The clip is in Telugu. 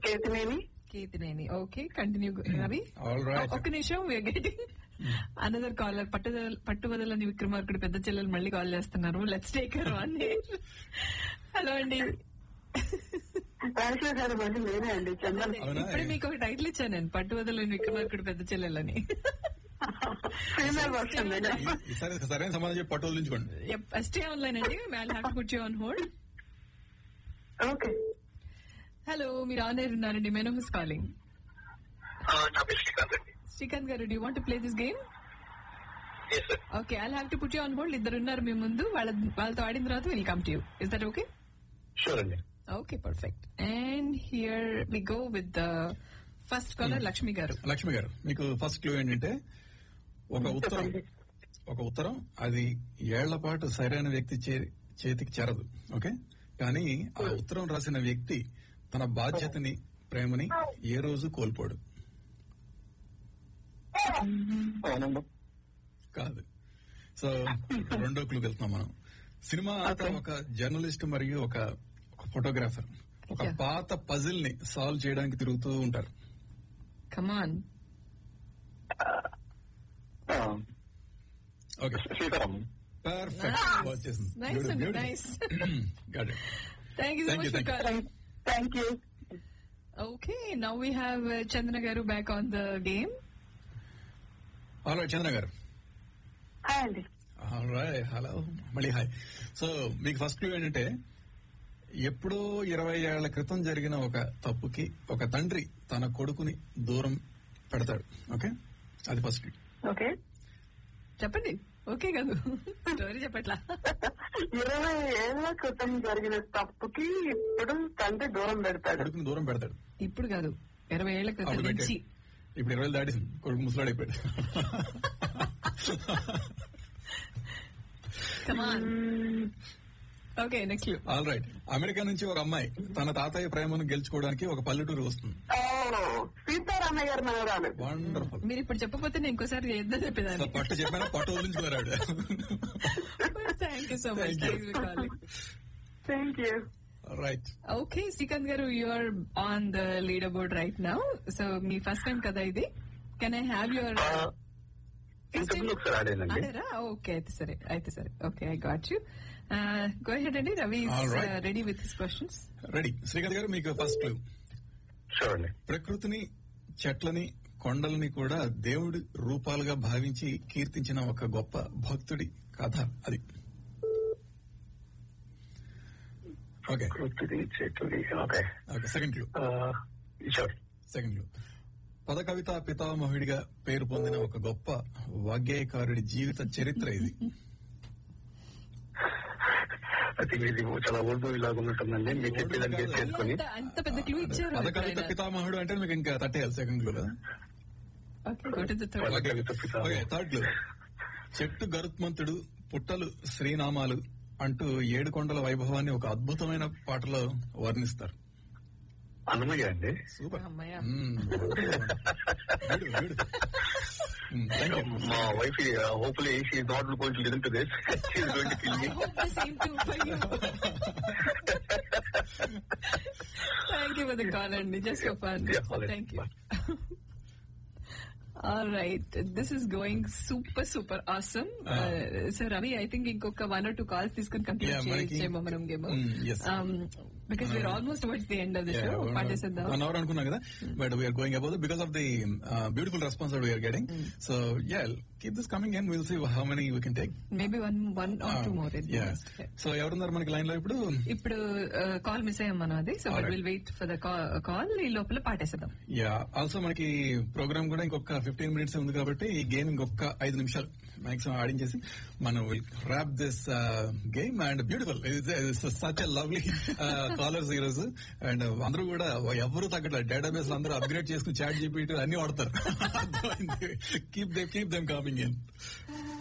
Ketineni Ketineni okay continue Ravi All right. ఒక్క నిమిషం వీఆర్ గెటింగ్ అనదర్ కాలర్ పట్టుదల పట్టువదలని విక్రమార్కుడు పెద్ద చెల్లెలు మళ్ళీ కాల్ చేస్తున్నారు లెట్స్ టేక్ వన్ హలో అండి రాజశేఖర్ గారు మళ్ళీ నేనే అండి చందన్ అవునా? ఇప్పుడు మీకు ఒక టైటిల్ ఇచ్చాను నేను పట్టువదలని విక్రమార్కుడు పెద్ద చెల్లెలని ఫీమేల్ వర్షన్ నేనే ఈ- ఈసారి సరైన సమాధానం చెప్పి పట్టు వదిలించుకోండి స్టే ఆన్లైన్ అండి I have to put you on hold okay hello మీరు ఆన్ ఎయిర్ ఉన్నారండి మెనూ హుస్ కాలింగ్ నా పేరు శ్రీకాంత్ అండి శ్రీకాంత్ గారు do want play this game yes sir okay I have to put you on hold ఇద్దరు ఉన్నారు మీ ముందు వాళ్ళ వాళ్ళతో ఆడిన తర్వాత will come to you is that okay sure అండి okay perfect and here we go with the first caller Lakshmi గారు లక్ష్మి గారు మీకు ఫస్ట్ క్లూ ఏంటంటే ఒక ఉత్తరం ఒక ఉత్తరం అది ఏళ్ల పాటు సరైన వ్యక్తి చే- చేతికి చేరదు ఓకే కానీ ఆ ఉత్తరం రాసిన వ్యక్తి తన బాధ్యతని ప్రేమని ఏ రోజు కోల్పోడు అవునండి కాదు సో రెండో క్లూ వెళ్తున్నాం మనం సినిమా అంతా ఒక జర్నలిస్ట్ మరియు ఒక ఒక ఫోటోగ్రాఫర్ ఒక Yeah. పాత పజిల్ ని సాల్వ్ చేయడానికి తిరుగుతూ ఉంటారు కమాన్ ఓకే సీతారాం పర్ఫెక్ట్ వచ్చేసింది నైస్ అండి nice Got it. Thank you so Thank much you, for thank you. Calling thank you okay now we have Chandana గారు back on the game hello Chandra గారు హాయ్ అండి హలో మళ్ళీ హాయ్ సో మీకు ఫస్ట్ క్లూ ఏంటంటే ఎప్పుడో ఇరవై ఏళ్ల క్రితం జరిగిన ఒక తప్పుకి ఒక తండ్రి తన కొడుకుని దూరం పెడతాడు ఓకే అది ఫస్ట్ క్లూ ఓకే చెప్పండి ఓకే కాదు స్టోరీ చెప్పట్లా ఇరవై ఏళ్ల క్రితం జరిగిన తప్పుకి ఇప్పుడు తండ్రి దూరం పెడతాడు కొడుకుని దూరం పెడతాడు ఇప్పుడు కాదు ఇరవై ఏళ్ల క్రితం అప్పుడు నుంచి పెట్టాడు ఇప్పుడు ఇరవై దాటేసింది కొడుకు ముసలాడైపోయాడు come on okay next all right America నుంచి ఒక అమ్మాయి తన తాతయ్య ప్రేమను గెలుచుకోవడానికి ఒక పల్లెటూరు వస్తుంది ఓ, సీతారామయ్య గారు మనవరాలు వండర్ఫుల్ మీరు ఇప్పుడు చెప్పకపోతే నేను ఇంకోసారి చేద్దాం సో చెప్పేదాన్ని పట్టు చెప్పాను పట్టు వదిలించుకున్నారు ఆవిడ thank you so much Thank you. Thank you right okay Srikanth గారు you're on the leader board right now so మీ ఫస్ట్ టైం కదా ఇది కెన్ ఐ హ్యావ్ యువర్ ఇంతకుముందు ఒకసారి ఆడానండి ఆడారా ఓకే అయితే సరే అయితే సరే okay I got you go ahead అండి Ravi All right. Ready with his questions ready Srikanth గారు మీకు ఫస్ట్ క్లూ షూర్ అండి ప్రకృతిని చెట్లని కొండలని కూడా దేవుడి రూపాలుగా భావించి కీర్తించిన ఒక గొప్ప భక్తుడి కథ అది ఓకే కృతిది చెట్టుది okay okay second clue sure second clue పద కవిత పితామహుడిగా పేరు పొందిన ఒక గొప్ప వాగ్గేయకారుడి జీవిత చరిత్ర ఇది అది ఇది చాలా ఓల్డ్ మూవీ లాగా ఉన్నట్టుందండి మీరు చెప్పేదాన్ని బేస్ చేసుకుని అంత అంత పెద్ద క్లూ ఇచ్చారు పద కవిత పితామహుడు అంటే మీకు ఇంకా తట్టేయాలి సెకండ్ క్లూ కదా okay go to the third పద కవిత పితామహుడు. ఓకే థర్డ్ క్లూ చెట్టు గరుత్మంతుడు పుట్టలు శ్రీనామాలు అంటూ ఏడు కొండల వైభవాన్ని ఒక అద్భుతమైన పాటలో వర్ణిస్తారు అన్నమయ్య అండి సూపర్ అమ్మయ్య. థ్యాంక్ యూ మా wife hopefully she not going to listen to this she is going to kill I me hope the same too for you. Thank you for the call, Andy. Just for fun. Yeah, all right. Thank you. All right. This is going super, super awesome. Uh, so, Ravi, I think ఇంకొక వన్ ఆర్ టూ కాల్స్ తీసుకుని కంప్లీట్ Yeah, మనకి- చేయొచ్చేమో మనం game Mm, yes. Because we're almost towards the end of the show పాటేసేద్దాం వన్ అవర్ అనుకున్నాం కదా but we're going about because of the beautiful response we're getting so yeah keep this coming and will see how many we can take maybe one one or two more so ఎవరున్నారు మనకి లైన్ లో ఇప్పుడు ఇప్పుడు కాల్ మిస్ అయ్యాం మనం అది so Alright. Will wait for the call ఈ లోపల పాటేసేద్దాం యా ఆల్సో మనకి ప్రోగ్రామ్ కూడా ఇంకొక ఫిఫ్టీన్ మినిట్స్ ఉంది కాబట్టి ఈ గేమ్ ఇంకొక ఐదు నిమిషాలు మాక్సిమం ఆడించేసి మనం will wrap this game and beautiful such lovely callers ఈ రోజు అండ్ అందరూ కూడా ఎవరు తగ్గట్లేదు డేటాబేస్ అందరూ అప్గ్రేడ్ చేసుకుని చాట్ జీపీ అన్ని వాడతారు keep they keep them coming in